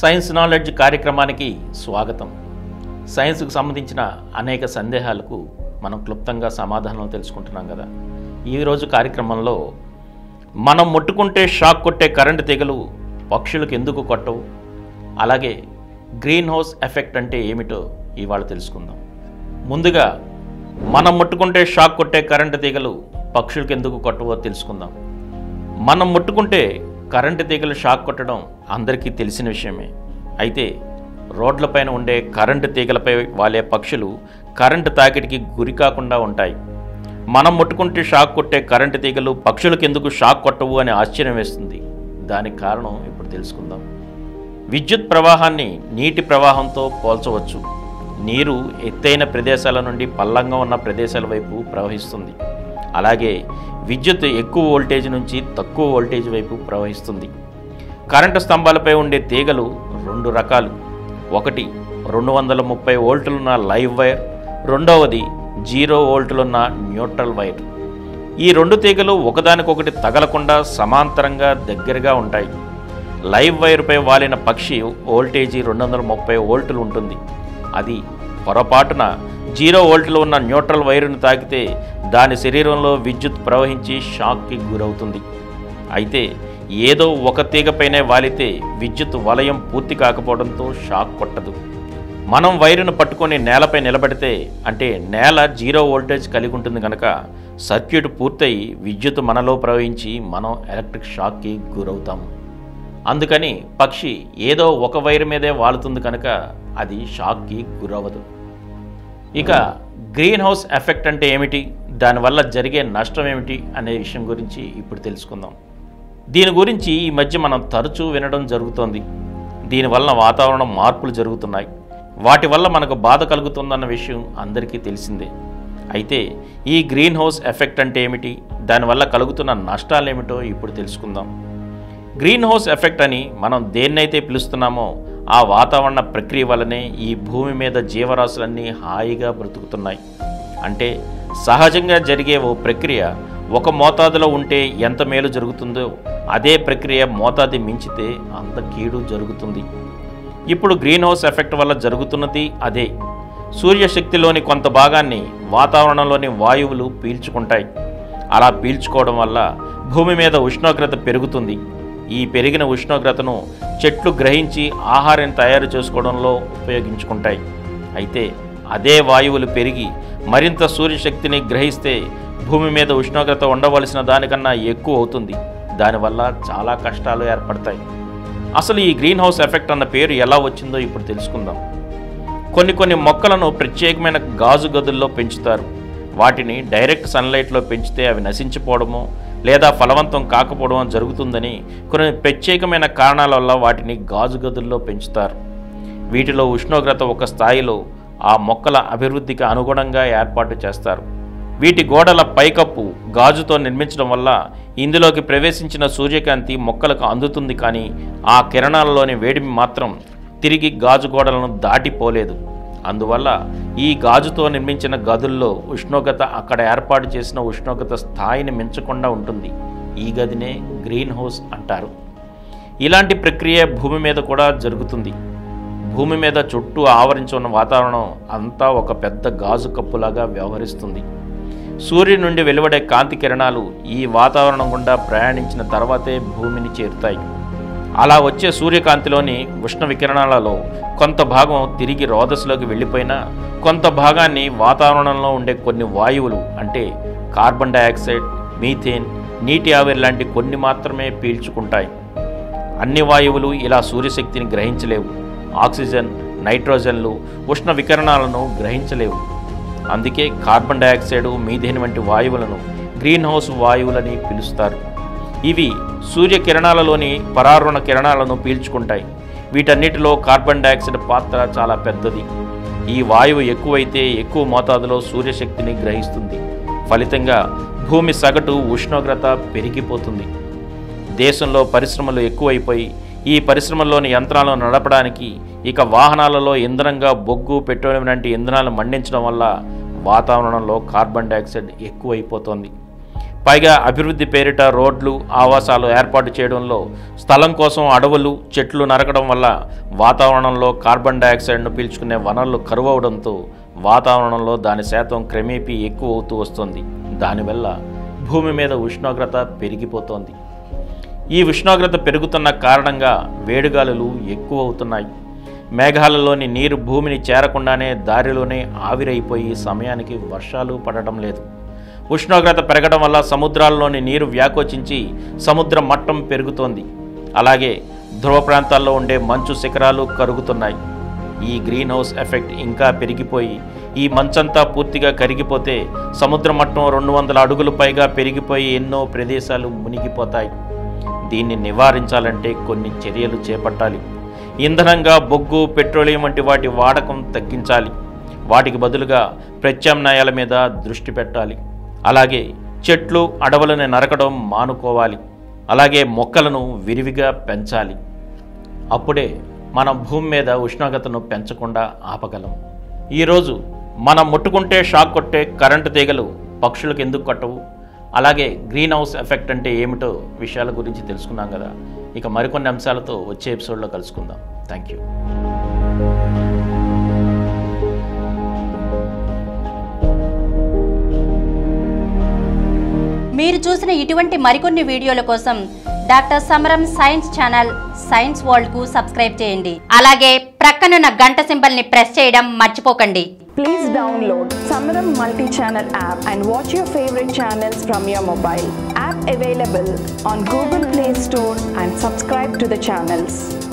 Science knowledge కార్యక్రమానికి స్వాగతం సైన్స్కు సంబంధించిన అనేక సందేహాలకు మనం క్లుప్తంగా సమాధానం తెలుసుకుంటున్నాం కదా ఈరోజు కార్యక్రమంలో మనం ముట్టుకుంటే షాక్ కొట్టే కరెంటు తీగలు పక్షులకు ఎందుకు కొట్టవు అలాగే గ్రీన్ హౌస్ ఎఫెక్ట్ అంటే ఏమిటో ఇవాళ తెలుసుకుందాం ముందుగా మనం ముట్టుకుంటే షాక్ కొట్టే కరెంటు తీగలు పక్షులకు ఎందుకు కొట్టవో తెలుసుకుందాం మనం ముట్టుకుంటే కరెంటు తీగలు షాక్ కొట్టడం అందరికీ తెలిసిన విషయమే అయితే రోడ్లపైన ఉండే కరెంటు తీగలపై వాలే పక్షులు కరెంటు తాకిడికి గురి కాకుండా ఉంటాయి మనం ముట్టుకుంటే షాక్ కొట్టే కరెంటు తీగలు పక్షులకు ఎందుకు షాక్ కొట్టవు అని ఆశ్చర్యం వేస్తుంది దానికి కారణం ఇప్పుడు తెలుసుకుందాం విద్యుత్ ప్రవాహాన్ని నీటి ప్రవాహంతో పోల్చవచ్చు నీరు ఎత్తైన ప్రదేశాల నుండి పల్లంగా ఉన్న ప్రదేశాల వైపు ప్రవహిస్తుంది అలాగే విద్యుత్ ఎక్కువ వోల్టేజ్ నుంచి తక్కువ వోల్టేజ్ వైపు ప్రవహిస్తుంది కరెంటు స్తంభాలపై ఉండే తీగలు రెండు రకాలు ఒకటి రెండు వందల ముప్పై వోల్టులున్న లైవ్ వైర్ రెండవది జీరో వోల్టులున్న న్యూట్రల్ వైర్ ఈ రెండు తీగలు ఒకదానికొకటి తగలకుండా సమాంతరంగా దగ్గరగా ఉంటాయి లైవ్ వైర్పై వాలిన పక్షి వోల్టేజీ రెండు వందల ముప్పై వోల్టులు ఉంటుంది అది పొరపాటున జీరో వోల్టులు ఉన్న న్యూట్రల్ వైరును తాకితే దాని శరీరంలో విద్యుత్ ప్రవహించి షాక్కి గురవుతుంది అయితే ఏదో ఒక తీగపైనే వాలితే విద్యుత్ వలయం పూర్తి కాకపోవడంతో షాక్ కొట్టదు మనం వైరును పట్టుకొని నేలపై నిలబడితే అంటే నేల జీరో వోల్టేజ్ కలిగి ఉంటుంది కనుక సర్క్యూట్ పూర్తయి విద్యుత్ మనలో ప్రవహించి మనం ఎలక్ట్రిక్ షాక్కి గురవుతాము అందుకని పక్షి ఏదో ఒక వైరు మీదే వాలుతుంది కనుక అది షాక్కి గురవదు ఇక గ్రీన్ హౌస్ ఎఫెక్ట్ అంటే ఏమిటి దానివల్ల జరిగే నష్టం ఏమిటి అనే విషయం గురించి ఇప్పుడు తెలుసుకుందాం దీని గురించి ఈ మధ్య మనం తరచూ వినడం జరుగుతోంది దీనివల్ల వాతావరణం మార్పులు జరుగుతున్నాయి వాటి వల్ల మనకు బాధ కలుగుతుందన్న విషయం అందరికీ తెలిసిందే అయితే ఈ గ్రీన్ హౌస్ ఎఫెక్ట్ అంటే ఏమిటి దానివల్ల కలుగుతున్న నష్టాలేమిటో ఇప్పుడు తెలుసుకుందాం గ్రీన్ హౌస్ ఎఫెక్ట్ అని మనం దేన్నైతే పిలుస్తున్నామో ఆ వాతావరణ ప్రక్రియ వల్లనే ఈ భూమి మీద జీవరాశులన్నీ హాయిగా బ్రతుకుతున్నాయి అంటే సహజంగా జరిగే ఓ ప్రక్రియ ఒక మోతాదులో ఉంటే ఎంత మేలు జరుగుతుందో అదే ప్రక్రియ మోతాది మించితే అంత కీడు జరుగుతుంది ఇప్పుడు గ్రీన్ హౌస్ ఎఫెక్ట్ వల్ల జరుగుతున్నది అదే సూర్యశక్తిలోని కొంత భాగాన్ని వాతావరణంలోని వాయువులు పీల్చుకుంటాయి అలా పీల్చుకోవడం వల్ల భూమి మీద ఉష్ణోగ్రత పెరుగుతుంది ఈ పెరిగిన ఉష్ణోగ్రతను చెట్లు గ్రహించి ఆహారం తయారు చేసుకోవడంలో ఉపయోగించుకుంటాయి అయితే అదే వాయువులు పెరిగి మరింత సూర్యశక్తిని గ్రహిస్తే భూమి మీద ఉష్ణోగ్రత ఉండవలసిన దానికన్నా ఎక్కువ అవుతుంది దానివల్ల చాలా కష్టాలు ఏర్పడతాయి అసలు ఈ గ్రీన్ హౌస్ ఎఫెక్ట్ అన్న పేరు ఎలా వచ్చిందో ఇప్పుడు తెలుసుకుందాం కొన్ని కొన్ని మొక్కలను ప్రత్యేకమైన గాజు గదుల్లో పెంచుతారు వాటిని డైరెక్ట్ సన్లైట్లో పెంచితే అవి నశించిపోవడమో లేదా ఫలవంతం కాకపోవడం జరుగుతుందని కొన్ని ప్రత్యేకమైన కారణాల వల్ల వాటిని గాజు గదుల్లో పెంచుతారు వీటిలో ఉష్ణోగ్రత ఒక స్థాయిలో ఆ మొక్కల అభివృద్ధికి అనుగుణంగా ఏర్పాటు చేస్తారు వీటి గోడల పైకప్పు గాజుతో నిర్మించడం వల్ల ఇందులోకి ప్రవేశించిన సూర్యకాంతి మొక్కలకు అందుతుంది కానీ ఆ కిరణాలలోని వేడిమి మాత్రం తిరిగి గాజు గోడలను దాటిపోలేదు అందువల్ల ఈ గాజుతో నిర్మించిన గదుల్లో ఉష్ణోగ్రత అక్కడ ఏర్పాటు చేసిన ఉష్ణోగ్రత స్థాయిని మించకుండా ఉంటుంది ఈ గదినే గ్రీన్ హౌస్ అంటారు ఇలాంటి ప్రక్రియ భూమి మీద కూడా జరుగుతుంది భూమి మీద చుట్టూ ఆవరించి ఉన్న వాతావరణం అంతా ఒక పెద్ద గాజు కప్పులాగా వ్యవహరిస్తుంది సూర్యుడి నుండి వెలువడే కాంతి కిరణాలు ఈ వాతావరణం గుండా ప్రయాణించిన తర్వాతే భూమిని చేరుతాయి అలా వచ్చే సూర్యకాంతిలోని ఉష్ణ వికిరణాలలో కొంత భాగం తిరిగి రోదస్లోకి వెళ్ళిపోయినా కొంత భాగాన్ని వాతావరణంలో ఉండే కొన్ని వాయువులు అంటే కార్బన్ డయాక్సైడ్ మీథేన్ నీటి ఆవిరి లాంటి కొన్ని మాత్రమే పీల్చుకుంటాయి అన్ని వాయువులు ఇలా సూర్యశక్తిని గ్రహించలేవు ఆక్సిజన్ నైట్రోజన్లు ఉష్ణ వికిరణాలను గ్రహించలేవు అందుకే కార్బన్ డయాక్సైడ్ మీథేన్ వంటి వాయువులను గ్రీన్ హౌస్ వాయువులని పిలుస్తారు ఇవి సూర్యకిరణాలలోని పరారుణ కిరణాలను పీల్చుకుంటాయి వీటన్నిటిలో కార్బన్ డయాక్సైడ్ పాత్ర చాలా పెద్దది ఈ వాయువు ఎక్కువైతే ఎక్కువ మోతాదులో సూర్యశక్తిని గ్రహిస్తుంది ఫలితంగా భూమి సగటు ఉష్ణోగ్రత పెరిగిపోతుంది దేశంలో పరిశ్రమలు ఎక్కువైపోయి ఈ పరిశ్రమల్లోని యంత్రాలను నడపడానికి ఇక వాహనాలలో ఇంధనంగా బొగ్గు పెట్రోలియం లాంటి ఇంధనాలు మండించడం వల్ల వాతావరణంలో కార్బన్ డయాక్సైడ్ ఎక్కువైపోతోంది పైగా అభివృద్ధి పేరిట రోడ్లు ఆవాసాలు ఏర్పాటు చేయడంలో స్థలం కోసం అడవులు చెట్లు నరకడం వల్ల వాతావరణంలో కార్బన్ డయాక్సైడ్ను పీల్చుకునే వనరులు కరువవడంతో వాతావరణంలో దాని శాతం క్రమేపీ ఎక్కువ అవుతూ వస్తుంది దానివల్ల భూమి మీద ఉష్ణోగ్రత పెరిగిపోతోంది ఈ ఉష్ణోగ్రత పెరుగుతున్న కారణంగా వేడిగాలులు ఎక్కువ అవుతున్నాయి మేఘాలలోని నీరు భూమిని చేరకుండానే దారిలోనే ఆవిరైపోయి సమయానికి వర్షాలు పడటం లేదు ఉష్ణోగ్రత పెరగడం వల్ల సముద్రాల్లోని నీరు వ్యాకోచించి సముద్ర మట్టం పెరుగుతోంది అలాగే ధ్రువ ప్రాంతాల్లో ఉండే మంచు శిఖరాలు కరుగుతున్నాయి ఈ గ్రీన్ హౌస్ ఎఫెక్ట్ ఇంకా పెరిగిపోయి ఈ మంచంతా పూర్తిగా కరిగిపోతే సముద్ర మట్టం రెండు వందల అడుగులు పైగా పెరిగిపోయి ఎన్నో ప్రదేశాలు మునిగిపోతాయి దీన్ని నివారించాలంటే కొన్ని చర్యలు చేపట్టాలి ఇంధనంగా బొగ్గు పెట్రోలియం వంటి వాటి వాడకం తగ్గించాలి వాటికి బదులుగా ప్రత్యామ్నాయాల మీద దృష్టి పెట్టాలి అలాగే చెట్లు అడవులను నరకడం మానుకోవాలి అలాగే మొక్కలను విరివిగా పెంచాలి అప్పుడే మనం భూమి మీద ఉష్ణోగ్రతను పెంచకుండా ఆపగలం ఈరోజు మనం ముట్టుకుంటే షాక్ కొట్టే కరెంటు తీగలు పక్షులకు ఎందుకు కొట్టవు అలాగే గ్రీన్ హౌస్ ఎఫెక్ట్ అంటే ఏమిటో విషయాల గురించి తెలుసుకున్నాం కదా ఇక మరికొన్ని అంశాలతో వచ్చే ఎపిసోడ్లో కలుసుకుందాం థ్యాంక్ యూ మీరు చూసిన ఇటువంటి మరికొన్ని వీడియోల కోసం doctor Samaram science channel science world కు సబ్స్క్రైబ్ చేయండి అలాగే ప్రక్కనున్న గంట సింబల్ ని ప్రెస్ చేయడం మర్చిపోకండి Please download Samaram multi-channel app and watch your favorite channels from your mobile. App available on Google Play Store and subscribe to the channels.